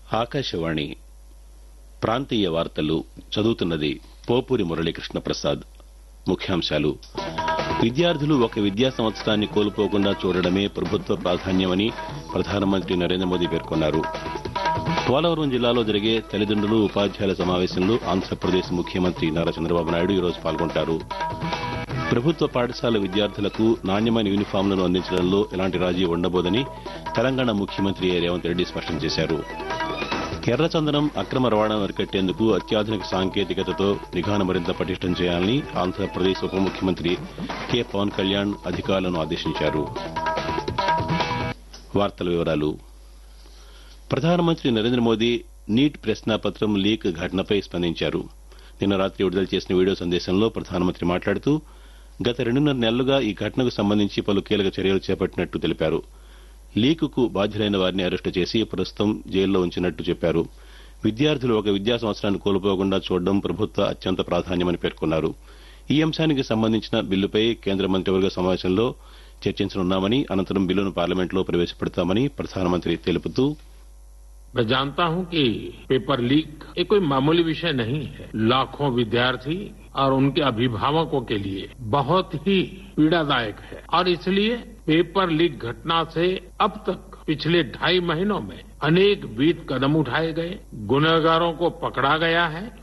ఆకాశవాణి ప్రాంతీయ వార్తలు చదువుతున్నది పోపూరి మురళీకృష్ణ ప్రసాద్ ముఖ్యాంశాలు విద్యార్థులు ఒక విద్యా సంవత్సరాన్ని కోల్పోకుండా చూడడమే ప్రభుత్వ ప్రాధాన్యమని ప్రధానమంత్రి నరేంద్ర మోదీ పేర్కొన్నారు పోలవరం జిల్లాలో జరిగే తల్లిదండ్రులు ఉపాధ్యాయుల సమావేశంలో ఆంధ్రప్రదేశ్ ముఖ్యమంత్రి నారా చంద్రబాబు నాయుడు ఈరోజు పాల్గొంటారు ప్రభుత్వ పాఠశాల విద్యార్థులకు నాణ్యమైన యూనిఫామ్లను అందించడంలో ఎలాంటి రాజీ ఉండబోదని తెలంగాణ ముఖ్యమంత్రి రేవంత్ రెడ్డి స్పష్టం చేశారు ఎర్రచందనం అక్రమ రవాణాను అరికట్టేందుకు అత్యాధునిక సాంకేతికతతో నిఘాను మరింత పటిష్టం చేయాలని ఆంధ్రప్రదేశ్ ఉప ముఖ్యమంత్రి కె పవన్ కళ్యాణ్ అధికారులను ఆదేశించారు వార్తల వివరాలు ప్రధానమంత్రి నరేంద్ర మోదీ నీట్ ప్రశ్నాపత్రం లీక్ ఘటనపై స్పందించారు నిన్న రాత్రి విడుదల చేసిన వీడియో సందేశంలో ప్రధానమంత్రి మాట్లాడుతూ గత రెండున్నర నెలలుగా ఈ ఘటనకు సంబంధించి పలు కీలక చర్యలు చేపట్టినట్టు తెలిపారు లీకుకు బాధ్యులైన వారిని అరెస్టు చేసి ప్రస్తుతం జైల్లో ఉంచినట్టు చెప్పారు విద్యార్థులు ఒక విద్యా సంవత్సరాన్ని కోల్పోకుండా చూడడం ప్రభుత్వ అత్యంత ప్రాధాన్యమని పేర్కొన్నారు ఈ అంశానికి సంబంధించిన బిల్లుపై కేంద్ర మంత్రివర్గ సమావేశంలో చర్చించనున్నామని అనంతరం బిల్లును పార్లమెంట్లో ప్రవేశపెడతామని ప్రధానమంత్రి తెలుపుతూ मैं जानता हूं कि पेपर लीक ये कोई मामूली विषय नहीं है लाखों विद्यार्थी और उनके अभिभावकों के लिए बहुत ही पीड़ादायक है और इसलिए पेपर लीक घटना से अब तक पिछले ढाई महीनों में अनेक विध कदम उठाए गए गुनहगारों को पकड़ा गया है